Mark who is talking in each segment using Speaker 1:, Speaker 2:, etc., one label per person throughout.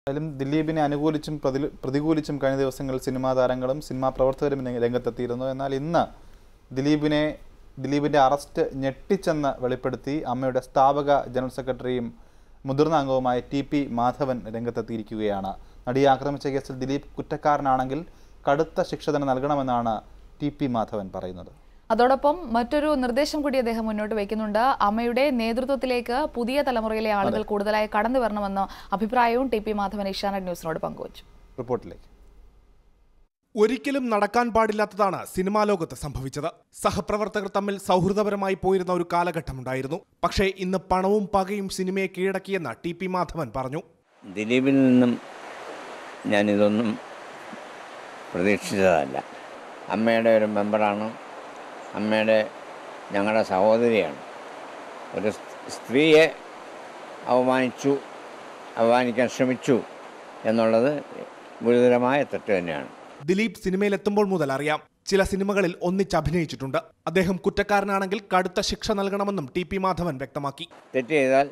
Speaker 1: എന്തായാലും ദിലീപിനെ അനുകൂലിച്ചും പ്രതി- പ്രതികൂലിച്ചും കഴിഞ്ഞ ദിവസങ്ങളിൽ സിനിമാ താരങ്ങളും സിനിമാ പ്രവർത്തകരും രംഗ- രംഗത്തെത്തിയിരുന്നു എന്നാൽ ഇന്ന് ദിലീപിനെ ദിലീപിൻ്റെ അറസ്റ്റ് ഞെട്ടിച്ചെന്ന് വെളിപ്പെടുത്തി അമ്മയുടെ സ്ഥാപക ജനറൽ സെക്രട്ടറിയും മുതിർന്ന അംഗവുമായ ടി പി മാധവൻ രംഗത്തെത്തിയിരിക്കുകയാണ് നടിയെ ആക്രമിച്ച കേസിൽ ദിലീപ് കുറ്റക്കാരനാണെങ്കിൽ കടുത്ത ശിക്ഷ തന്നെ നൽകണമെന്നാണ് ടി പി മാധവൻ പറയുന്നത്
Speaker 2: അതോടൊപ്പം മറ്റൊരു നിർദ്ദേശം കൂടി അദ്ദേഹം മുന്നോട്ട് വയ്ക്കുന്നുണ്ട് അമ്മയുടെ നേതൃത്വത്തിലേക്ക് പുതിയ തലമുറയിലെ ആളുകൾ കൂടുതലായി കടന്നു വരണമെന്ന അഭിപ്രായവും ടി പി മാധവൻ ഏഷ്യാനെറ്റ് ന്യൂസിനോട് പങ്കുവച്ചു
Speaker 1: റിപ്പോർട്ടിലേക്ക്
Speaker 3: ഒരിക്കലും നടക്കാൻ പാടില്ലാത്തതാണ് സിനിമാ ലോകത്ത് സംഭവിച്ചത് സഹപ്രവർത്തകർ തമ്മിൽ സൗഹൃദപരമായി പോയിരുന്ന ഒരു കാലഘട്ടമുണ്ടായിരുന്നു പക്ഷേ ഇന്ന് പണവും പകയും സിനിമയെ കീഴടക്കിയെന്ന് ടി പി മാധവൻ പറഞ്ഞു
Speaker 4: ദിലീപിൽ നിന്നും ഞാനിതൊന്നും പ്രതീക്ഷിച്ചതല്ല അമ്മയുടെ ഒരു മെമ്പറാണ് അമ്മയുടെ ഞങ്ങളുടെ സഹോദരിയാണ് ഒരു സ്- സ്ത്രീയെ അവമാനിച്ചു അവമാനിക്കാൻ ശ്രമിച്ചു എന്നുള്ളത് ഗുരുതരമായ തെറ്റ് തന്നെയാണ്
Speaker 3: ദിലീപ് സിനിമയിലെത്തുമ്പോൾ മുതൽ അറിയാം ചില സിനിമകളിൽ ഒന്നിച്ച് അഭിനയിച്ചിട്ടുണ്ട് അദ്ദേഹം കുറ്റക്കാരനാണെങ്കിൽ കടുത്ത ശിക്ഷ നൽകണമെന്നും ടി പി മാധവൻ വ്യക്തമാക്കി
Speaker 4: തെറ്റ് ചെയ്താൽ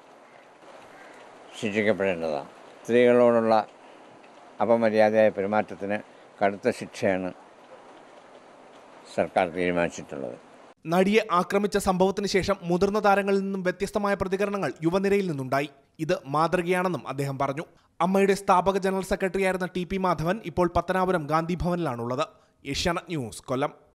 Speaker 4: ശിക്ഷിക്കപ്പെടേണ്ടതാണ് സ്ത്രീകളോടുള്ള അപമര്യാദയായ പെരുമാറ്റത്തിന് കടുത്ത ശിക്ഷയാണ് സർക്കാർ തീരുമാനിച്ചിട്ടുള്ളത്
Speaker 3: നടിയെ ആക്രമിച്ച സംഭവത്തിന് ശേഷം മുതിർന്ന താരങ്ങളിൽ നിന്നും വ്യത്യസ്തമായ പ്രതികരണങ്ങൾ യുവനിരയിൽ നിന്നുണ്ടായി ഇത് മാതൃകയാണെന്നും അദ്ദേഹം പറഞ്ഞു അമ്മയുടെ സ്ഥാപക ജനറൽ സെക്രട്ടറിയായിരുന്ന ടി പി മാധവൻ ഇപ്പോൾ പത്തനാപുരം ഗാന്ധി ഭവനിലാണുള്ളത് ഏഷ്യാനെറ്റ് ന്യൂസ് കൊല്ലം